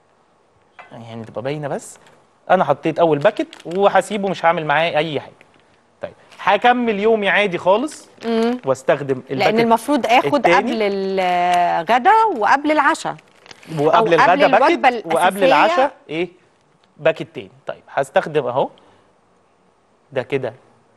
يعني تبقى باينه بس انا حطيت اول باكت وهسيبه مش هعمل معاه اي حاجه طيب هكمل يومي عادي خالص واستخدم لان الباكت المفروض اخد التاني. قبل الغدا وقبل العشاء وقبل أو قبل الغدا الوجبة باكت وقبل الأساسية. العشاء ايه باكت تاني طيب هستخدم اهو ده كده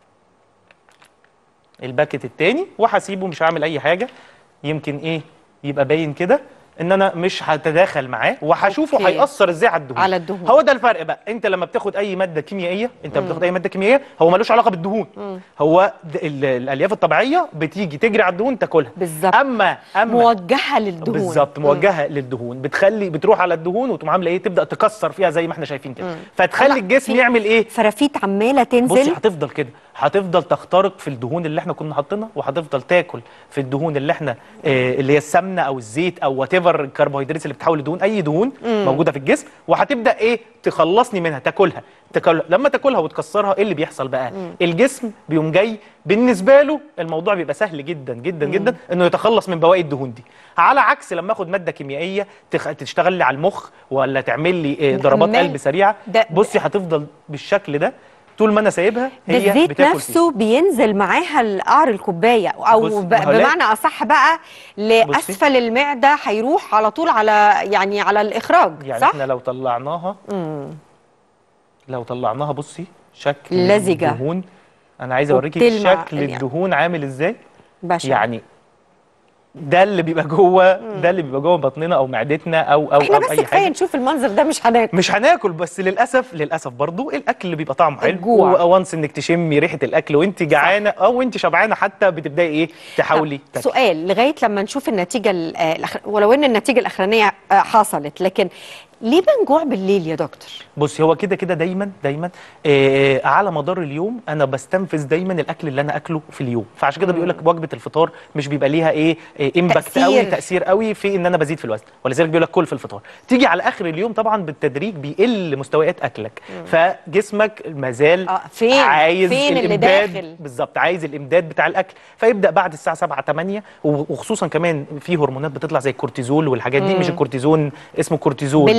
الباكت التاني وهسيبه مش هعمل اي حاجه يمكن ايه يبقى باين كده ان انا مش هتداخل معاه وهشوفه أوكي. هيأثر ازاي على الدهون على الدهون. هو ده الفرق بقى انت لما بتاخد اي ماده كيميائيه انت بتاخد اي ماده كيميائيه هو ملوش علاقه بالدهون هو د- ال- الالياف الطبيعيه بتيجي تجري على الدهون تاكلها بالظبط. اما اما موجهه للدهون بالظبط موجهه للدهون بتخلي بتروح على الدهون وتقوم عامله ايه تبدا تكسر فيها زي ما احنا شايفين كده فتخلي لا، الجسم في يعمل ايه فرافيت عماله بصي تنزل هتفضل كده هتفضل تخترق في الدهون اللي احنا كنا حاطينها وهتفضل تاكل في الدهون اللي احنا آه اللي هي السمنه او الزيت او وات ايفر الكربوهيدرات اللي بتتحول لدهون اي دهون موجوده في الجسم وهتبدا ايه تخلصني منها تاكلها تاكلها لما تاكلها وتكسرها ايه اللي بيحصل بقى الجسم بيقوم جاي بالنسبه له الموضوع بيبقى سهل جدا جدا جدا انه يتخلص من بواقي الدهون دي على عكس لما اخد ماده كيميائيه تخ... تشتغل لي على المخ ولا تعمل لي آه، ضربات عمال- قلب سريعه ده- بصي هتفضل بالشكل ده طول ما انا سايبها ده هي الزيت بتاكل فيه. نفسه بينزل معاها القعر الكوبايه او بص، ب- ما هو لا- بمعنى اصح بقى لاسفل المعده هيروح على طول على يعني على الاخراج يعني صح احنا لو طلعناها لو طلعناها بصي شكل لزجة. الدهون انا عايز اوريكي وبتلمع شكل يعني. الدهون عامل ازاي بشع يعني ده اللي بيبقى جوه ده اللي بيبقى جوه بطننا او معدتنا او او احنا او بس اي كفايه حاجه نشوف المنظر ده مش هناكل مش هناكل بس للاسف للاسف برضو الاكل اللي بيبقى طعمه حلو الجوع. وانس انك تشمي ريحه الاكل وانت جعانه او انت شبعانه حتى بتبداي ايه تحاولي تاكلي سؤال لغايه لما نشوف النتيجه ال- آه، الأخر... ولو ان النتيجه الاخرانيه آه، حصلت لكن ليه بنجوع بالليل يا دكتور بصي هو كده كده دايما دايما آه على مدار اليوم انا بستنفذ دايما الاكل اللي انا اكله في اليوم فعشان كده بيقول لك وجبه الفطار مش بيبقى ليها ايه امباكت تأثير. قوي تاثير قوي في ان انا بزيد في الوزن ولذلك بيقول لك كل في الفطار تيجي على اخر اليوم طبعا بالتدريج بيقل مستويات اكلك فجسمك مازال آه، فين؟ عايز فين اللي الامداد داخل؟ بالظبط عايز الامداد بتاع الاكل فيبدا بعد الساعه 7 8 وخصوصا كمان في هرمونات بتطلع زي الكورتيزول والحاجات دي مش الكورتيزون اسمه كورتيزول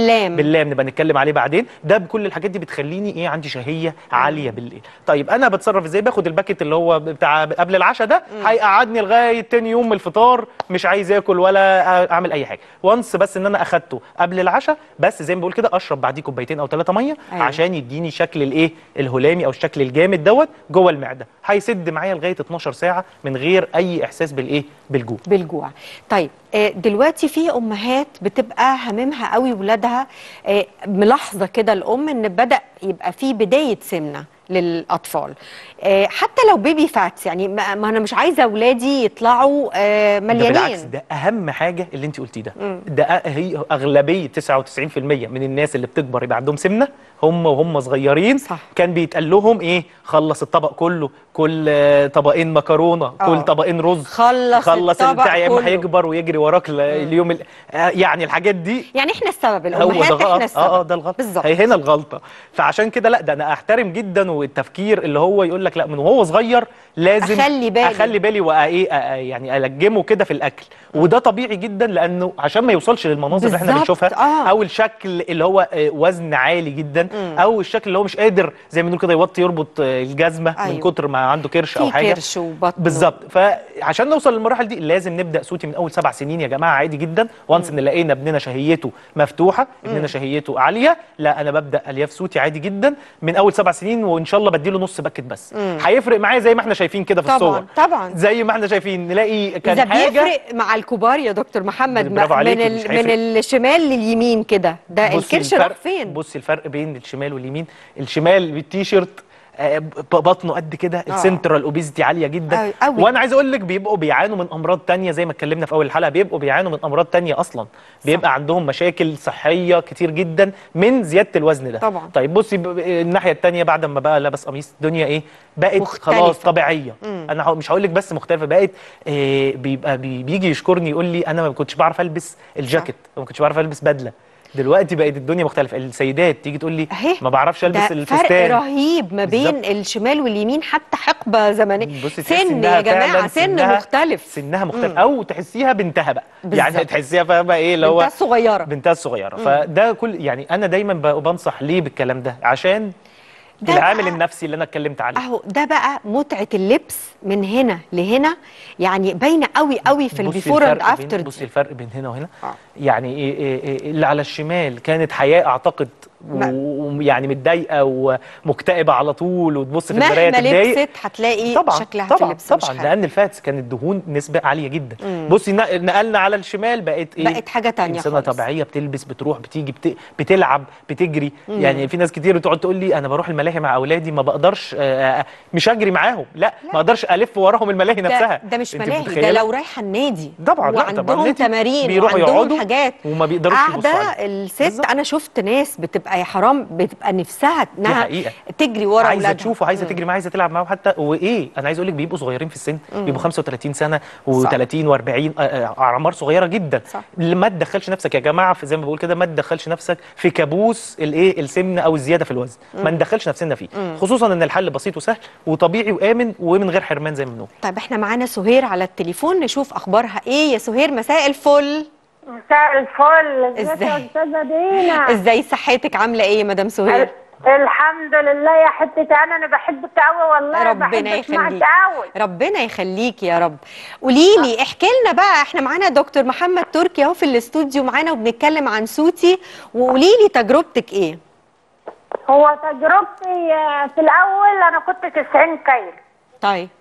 باللام. باللام نبقى نتكلم عليه بعدين ده بكل الحاجات دي بتخليني ايه عندي شهيه عاليه بالليل طيب انا بتصرف ازاي باخد الباكت اللي هو بتاع قبل العشاء ده هيقعدني لغايه تاني يوم من الفطار مش عايز اكل ولا اعمل اي حاجه وانس بس ان انا اخدته قبل العشاء بس زي ما بقول كده اشرب بعديه كوبايتين او ثلاثه ميه أيوة. عشان يديني شكل الايه الهلامي او الشكل الجامد دوت جوه المعده هيسد معايا لغايه 12 ساعه من غير اي احساس بالايه بالجوع بالجوع طيب آه، دلوقتي في امهات بتبقى هممها قوي ولادها آه، ملاحظه كده الام ان بدا يبقى في بدايه سمنه للاطفال آه، حتى لو بيبي فاتس يعني ما ما انا مش عايزه اولادي يطلعوا آه، ده بالعكس مليانين ده اهم حاجه اللي انت قلتيه ده ده أ- هي اغلبيه 99% من الناس اللي بتكبر يبقى عندهم سمنه هم وهم صغيرين صح. كان بيتقال لهم ايه خلص الطبق كله كل آه، طبقين مكرونه آه. كل طبقين رز خلص خلص الطبق البتاع يا اما كله. هيكبر ويجري وراك ل- اليوم ال- آه، يعني الحاجات دي يعني احنا السبب هو الامهات ده احنا غلط السبب اه اه ده الغلط بالظبط هي هنا الغلطه فعشان كده لا ده انا احترم جدا والتفكير اللي هو يقول لك لا من وهو صغير لازم أخلي بالي. اخلي بالي وايه آه، آه، يعني الجمه كده في الاكل وده طبيعي جدا لانه عشان ما يوصلش للمناظر اللي احنا بالظبط، بنشوفها آه. او الشكل اللي هو آه، وزن عالي جدا او الشكل اللي هو مش قادر زي ما بنقول كده يوطي يربط آه، الجزمه أيوة. من كتر ما عنده كرش او في حاجه كرش وبطن بالظبط فعشان نوصل للمراحل دي لازم نبدا صوتي من اول سبع سنين يا جماعه عادي جدا وانس ان لقينا ابننا شهيته مفتوحه ابننا شهيته عاليه لا انا ببدا الياف صوتي عادي جدا من اول سبع سنين وان شاء الله بديله نص باكت بس هيفرق معايا زي ما احنا شايفين كده في طبعاً، الصور طبعاً. زي ما احنا شايفين نلاقي اذا كان حاجه بيفرق مع الكبار يا دكتور محمد برافو من عليكي، مش ال- هيفرق. من الشمال لليمين كده ده بصي الكرش راح الفرق- فين بصي الفرق بين الشمال واليمين الشمال بالتيشيرت آه، ب- بطنه قد كده آه. السنترال اوبيزيتي عاليه جدا أوي- أوي. وانا عايز اقول لك بيبقوا بيعانوا من امراض تانية زي ما اتكلمنا في اول الحلقه بيبقوا بيعانوا من امراض تانية اصلا بيبقى عندهم مشاكل صحيه كتير جدا من زياده الوزن ده طبعاً. طيب بصي ب- ب- الناحيه التانية بعد ما بقى لابس قميص الدنيا ايه بقت مختلفة. خلاص طبيعيه انا هق- مش هقول لك بس مختلفه بقت آه، بيبقى بي- بيجي يشكرني يقول لي انا ما كنتش بعرف البس الجاكيت ما كنتش بعرف البس بدله دلوقتي بقت الدنيا مختلفه السيدات تيجي تقول لي اهي ما بعرفش البس ده فرق الفستان رهيب ما بين بالظبط. الشمال واليمين حتى حقبه زمنيه بصي تحسي سن إنها يا جماعه فعلاً سن سنها- مختلف سنها مختلف او تحسيها بنتها بقى يعني بالظبط. تحسيها فاهمه ايه اللي هو بنتها الصغيره بنتها الصغيره فده كل يعني انا دايما ب- بنصح ليه بالكلام ده عشان ده العامل بقى- النفسي اللي انا اتكلمت عليه اهو ده بقى متعه اللبس من هنا لهنا يعني باينه قوي قوي في بصي البيفور اند الفرق بين- افتر بصي الفرق بين هنا وهنا آه. يعني إيه إيه إيه اللي على الشمال كانت حياه اعتقد ما- ويعني متضايقه ومكتئبه على طول وتبص في المرايه مهما تتضايق لبست هتلاقي طبعا شكلها في طبعا اللبس طبعا مش حلو لان الفاتس كانت دهون نسبه عاليه جدا بصي نق- نقلنا على الشمال بقت ايه بقت حاجة تانية انسانه خالص. طبيعيه بتلبس بتروح بتيجي بت... بتلعب بتجري يعني في ناس كتير بتقعد تقول لي انا بروح الملاهي مع اولادي ما بقدرش آه، آه، مش اجري معاهم لا ما اقدرش الف وراهم الملاهي نفسها ده, ده مش أنت ملاهي ده متخيلة؟ لو رايحه النادي طبعا لا طبعا وعندهم النادي تمارين بيروحوا وعندهم يقعدوا حاجات وما بيقدروش يبصوا قاعده عليه. الست بالظبط. انا شفت ناس بتبقى يا حرام بتبقى نفسها دي انها حقيقة. تجري ورا عايزه اولادها تشوفه عايزه تجري معاه عايزه تلعب معاه حتى وايه انا عايز اقول لك بيبقوا صغيرين في السن بيبقوا 35 سنه و30 و40 اعمار صغيره جدا صح. ما تدخلش نفسك يا جماعه في زي ما بقول كده ما تدخلش نفسك في كابوس الايه السمنه او الزياده في الوزن ما ندخلش نفسنا فيه خصوصا ان الحل بسيط وسهل وطبيعي وامن ومن غير حرمان زي ما بنقول طيب احنا معانا سهير على التليفون نشوف اخبارها ايه يا سهير مساء الفل مساء الفل ازيك يا ازاي؟ استاذه دينا ازاي صحتك عامله ايه يا مدام سهير ال- الحمد لله يا حتة انا انا بحبك قوي والله ربنا بحب اسمعك يخليك قوي ربنا يخليك يا رب قولي لي احكي لنا بقى احنا معانا دكتور محمد تركي اهو في الاستوديو معانا وبنتكلم عن صوتي وقولي لي تجربتك ايه هو تجربتي آه، في الاول انا كنت 90 كيلو طيب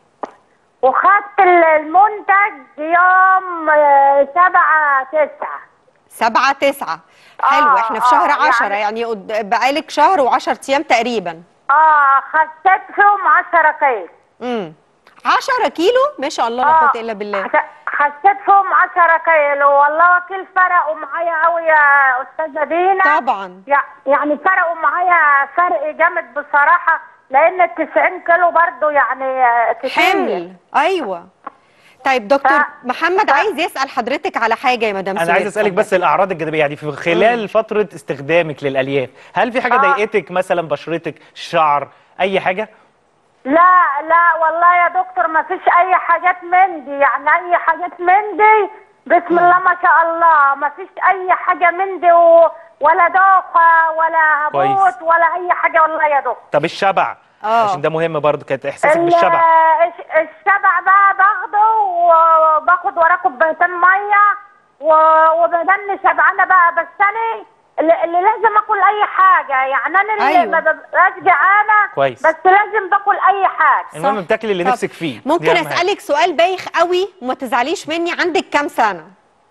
وخدت ال- المنتج يوم آه، سبعة تسعة سبعة تسعة حلو آه، احنا في شهر آه، عشرة يعني- يعني قد- بقالك شهر وعشر ايام تقريبا اه خسيت فيهم 10 كيلو امم 10 كيلو ما شاء الله لا آه، قوه الا بالله خ- خسيت فيهم 10 كيلو والله وكيل فرقوا معايا قوي يا استاذه دينا طبعا يع- يعني فرقوا معايا فرق جامد بصراحة لأن ال 90 كيلو برضو يعني آه، كتير حمل ايوه طيب دكتور ف- محمد ف- عايز يسال حضرتك على حاجه يا مدام انا سهير، عايز اسالك اتفضل. بس الاعراض الجانبيه يعني في خلال فتره استخدامك للالياف هل في حاجه آه. ضايقتك مثلا بشرتك شعر اي حاجه لا لا والله يا دكتور ما فيش أي حاجات من دي يعني أي حاجات من دي بسم الله ما شاء الله ما فيش أي حاجة من دي و... ولا دوخه ولا هبوط كويس. ولا اي حاجه والله يا دكتور طب الشبع آه. عشان ده مهم برضه كانت احساسك ال- بالشبع الش- الشبع بقى باخده وباخد وراه كوبايتين ميه و- وبدني شبعانه بقى بس انا اللي, اللي لازم اكل اي حاجه يعني انا اللي أيوة. ما ببقاش جعانه كويس. بس لازم باكل اي حاجه المهم بتاكلي اللي طب نفسك فيه دي ممكن أهم حاجة. اسالك سؤال بايخ قوي وما تزعليش مني عندك كام سنه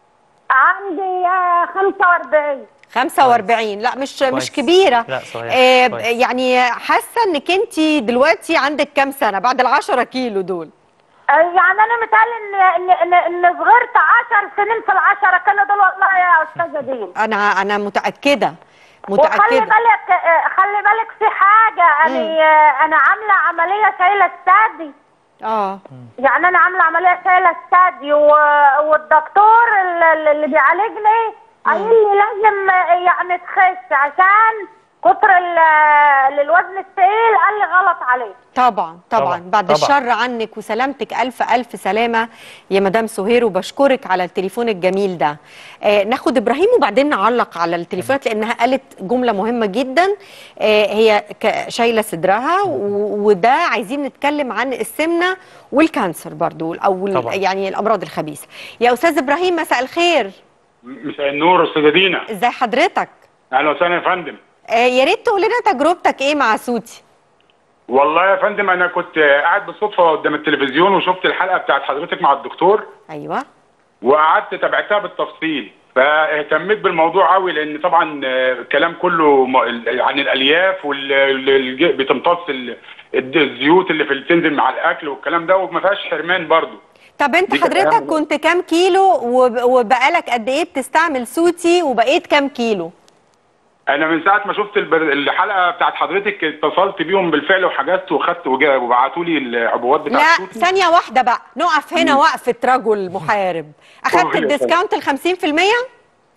عندي آه، 45 45 لا مش مش كويس. كبيره لا، صغيرة. آه كويس. يعني حاسه انك انت دلوقتي عندك كام سنه بعد ال 10 كيلو دول آه، يعني انا متهيألي ان ان ان ان صغرت 10 سنين في العشرة كيلو دول والله يا استاذه دين انا انا متاكده وخلي متاكده بالك آه، خلي بالك في حاجه انا آه، انا عامله عمليه شايله الثدي اه يعني انا عامله عمليه شايله الثدي و- والدكتور ال- اللي بيعالجني قال لي لازم آه، يعني تخس عشان كتر ال- ال- الوزن الثقيل قال لي غلط عليه طبعا طبعا طبعاً، بعد طبعاً. الشر عنك وسلامتك الف الف سلامه يا مدام سهير وبشكرك على التليفون الجميل ده آه ناخد ابراهيم وبعدين نعلق على التليفونات لانها قالت جمله مهمه جدا آه هي ك- شايله صدرها و- وده عايزين نتكلم عن السمنه والكانسر برضو او ال- طبعاً. يعني الامراض الخبيثه يا استاذ ابراهيم مساء الخير مساء النور استاذه دينا ازي حضرتك اهلا وسهلا يا فندم آه يا ريت تقول لنا تجربتك ايه مع سوتي والله يا فندم انا كنت قاعد بالصدفه قدام التلفزيون وشفت الحلقه بتاعت حضرتك مع الدكتور ايوه وقعدت تابعتها بالتفصيل فاهتميت بالموضوع قوي لان طبعا آه، الكلام كله م- ال- عن الالياف واللي بتمتص ال- الد- الزيوت اللي في اللي بتنزل مع الاكل والكلام ده وما فيهاش حرمان برضو طب انت دي كانت حضرتك أهم كنت كام كيلو وب- وبقالك قد ايه بتستعمل سوتي وبقيت كام كيلو انا من ساعه ما شفت البر- الحلقه بتاعت حضرتك اتصلت بيهم بالفعل وحجزت وخدت وبعتوا لي العبوات بتاعت لا صوتي. ثانية واحدة بقى نقف هنا وقفة رجل محارب أخدت قول يا الديسكاونت ال 50%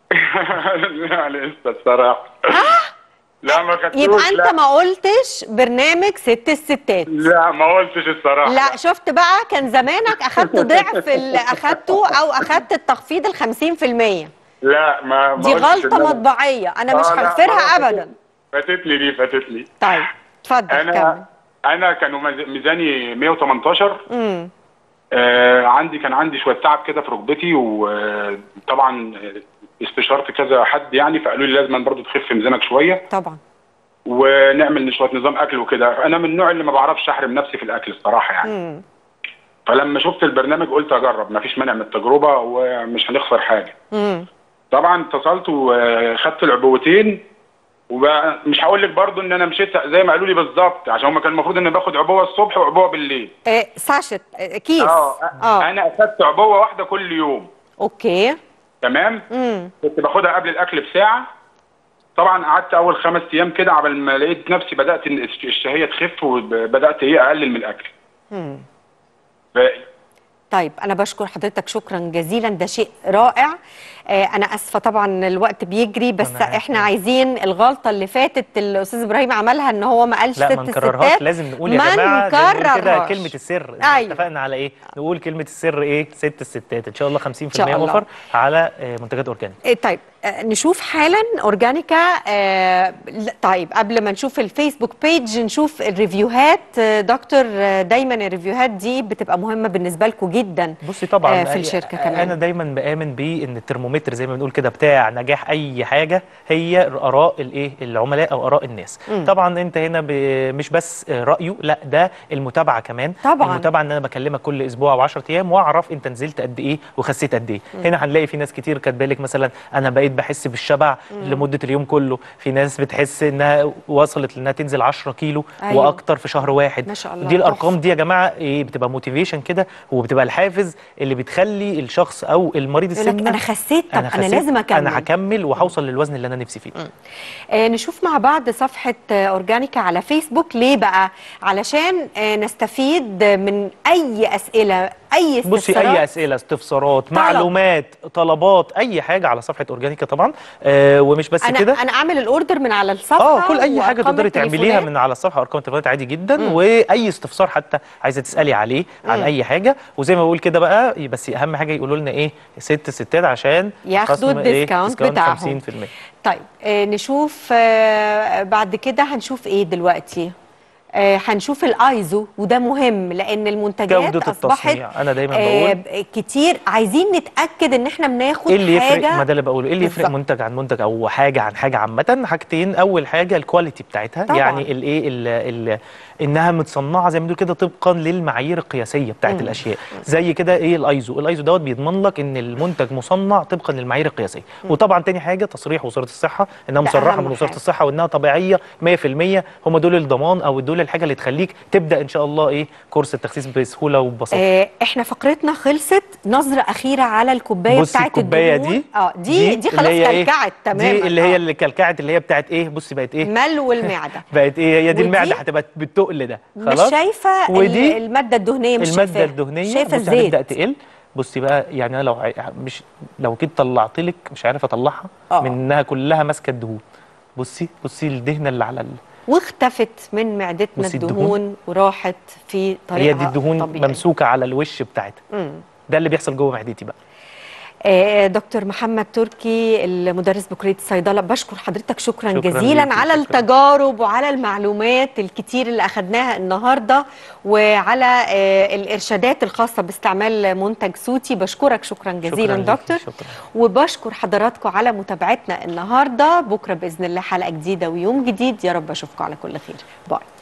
لا لسه الصراحه لا ما خدتوش يبقى أنت لا. ما قلتش برنامج ست الستات لا ما قلتش الصراحه لا شفت بقى كان زمانك أخدت ضعف اللي أخدته أو أخدت التخفيض ال 50% لا ما ما دي قلتش غلطة إن أنا- مطبعية أنا مش آه، لا، هغفرها خلاص، أبدا فاتت لي دي فاتت لي طيب اتفضل كمل انا انا كانوا ميز- ميزاني 118 امم آه عندي كان عندي شويه تعب كده في ركبتي وطبعا استشرت كذا حد يعني فقالوا لي لازم برضو تخف ميزانك شويه طبعا ونعمل شويه نظام اكل وكده انا من النوع اللي ما بعرفش احرم نفسي في الاكل الصراحه يعني امم فلما شفت البرنامج قلت اجرب مفيش مانع من التجربه ومش هنخسر حاجه امم طبعا اتصلت وخدت العبوتين ومش هقول لك برضو ان انا مشيت زي ما قالوا لي بالظبط عشان هم كان المفروض ان باخد عبوه الصبح وعبوه بالليل إيه ساشت إيه كيس اه اه انا اخدت عبوه واحده كل يوم اوكي تمام امم كنت باخدها قبل الاكل بساعه طبعا قعدت اول خمس ايام كده عبال ما لقيت نفسي بدات إن الشهيه تخف وبدات ايه اقلل من الاكل امم ف... طيب انا بشكر حضرتك شكرا جزيلا ده شيء رائع آه انا اسفه طبعا الوقت بيجري بس أنا عارف. احنا عايزين الغلطه اللي فاتت الاستاذ ابراهيم عملها ان هو ما قالش لا ست ما نكررهاش الستات لازم نقول يا ما جماعه زي ما بنقول كده نكررهاش. كلمه السر أيوة. اتفقنا على ايه نقول كلمه السر ايه ست الستات ان شاء الله 50% شاء الله. اوفر على آه، منتجات اورجانيك إيه طيب آه، نشوف حالا اورجانيكا آه لا، طيب قبل ما نشوف الفيسبوك بيج نشوف الريفيوهات آه، دكتور آه، دايما الريفيوهات دي بتبقى مهمه بالنسبه لكم جدا بصي طبعا آه، في أي- الشركه انا كمان دايما بامن بان الترمومتر زي ما بنقول كده بتاع نجاح اي حاجه هي اراء الايه العملاء او اراء الناس مم. طبعا انت هنا ب... مش بس رايه لا ده المتابعه كمان طبعاً. المتابعه ان انا بكلمك كل اسبوع او 10 ايام واعرف انت نزلت قد ايه وخسيت قد ايه هنا هنلاقي في ناس كتير كاتبه لك مثلا انا بقيت بحس بالشبع لمده اليوم كله في ناس بتحس انها وصلت لانها تنزل 10 كيلو أيوة. واكتر في شهر واحد ما شاء الله، دي الارقام تحفة. دي يا جماعه ايه بتبقى موتيفيشن كده وبتبقى الحافز اللي بتخلي الشخص او المريض يقول لك السمنه انا خسيت طب انا, خسيت، لازم اكمل انا هكمل وهوصل للوزن اللي انا نفسي فيه آه، نشوف مع بعض صفحة آه، أورجانيكا على فيسبوك ليه بقى؟ علشان آه، نستفيد من أي أسئلة اي استفسارات بصي اي اسئله استفسارات طلب. معلومات طلبات اي حاجه على صفحه اورجانيكا طبعا آه ومش بس انا كده انا اعمل الاوردر من على الصفحه اه كل اي حاجه وأرقام تقدري تعمليها التليفونات. من على الصفحه ارقام التليفونات عادي جدا واي استفسار حتى عايزه تسالي عليه عن اي حاجه وزي ما بقول كده بقى بس اهم حاجه يقولوا لنا ايه ست ستات عشان ياخدوا خصم إيه؟ الديسكاونت ديسكاونت بتاعهم. 50% طيب آه نشوف آه بعد كده هنشوف ايه دلوقتي آه هنشوف الايزو وده مهم لان المنتجات جودة اصبحت التصنيع. أنا دايماً آه بقول. كتير عايزين نتاكد ان احنا بناخد ايه اللي يفرق حاجه ما ده اللي بقوله ايه اللي يفرق بالظبط. منتج عن منتج او حاجه عن حاجه عامه حاجتين اول حاجه الكواليتي بتاعتها طبعاً. يعني الايه ال- ال- انها متصنعه زي ما بنقول كده طبقا للمعايير القياسيه بتاعت مم. الاشياء زي كده ايه الايزو الايزو دوت بيضمن لك ان المنتج مصنع طبقا للمعايير القياسيه وطبعا تاني حاجه تصريح وزاره الصحه انها ده مصرحه أهم من وزاره حاجة. الصحه وانها طبيعيه 100% هم دول الضمان او دول الحاجه اللي تخليك تبدا ان شاء الله ايه كورس التخسيس بسهوله وببساطه آه احنا فقرتنا خلصت نظره اخيره على الكوبايه بصي بتاعت الكوبايه الدهون. دي اه دي دي, خلاص اللي هي إيه؟ كلكعت تماما دي اللي هي آه. اللي كلكعت اللي هي بتاعت ايه بصي بقت ايه ملو المعده بقت ايه هي دي ودي المعده هتبقى بالتقل ده مش خلاص شايفه ودي ال- الماده الدهنيه مش الماده شايفاها. الدهنيه شايفه بصي هتبدا الزيت تقل بصي بقى يعني انا لو عاي- مش لو كنت طلعت لك مش عارف اطلعها آه. من انها كلها ماسكه الدهون بصي بصي الدهنه اللي على ال... واختفت من معدتنا بصي الدهون, الدهون. وراحت في طريقها هي دي الدهون طبيعي. ممسوكه على الوش بتاعتها مم. ده اللي بيحصل جوه معدتي بقى آه، دكتور محمد تركي المدرس بكليه الصيدله بشكر حضرتك شكرا, شكراً جزيلا ليكي، على شكراً. التجارب وعلى المعلومات الكتير اللي اخذناها النهارده وعلى آه، الارشادات الخاصه باستعمال منتج صوتي بشكرك شكرا جزيلا ليكي، دكتور شكرا وبشكر حضراتكم على متابعتنا النهارده بكره باذن الله حلقه جديده ويوم جديد يا رب اشوفكم على كل خير باي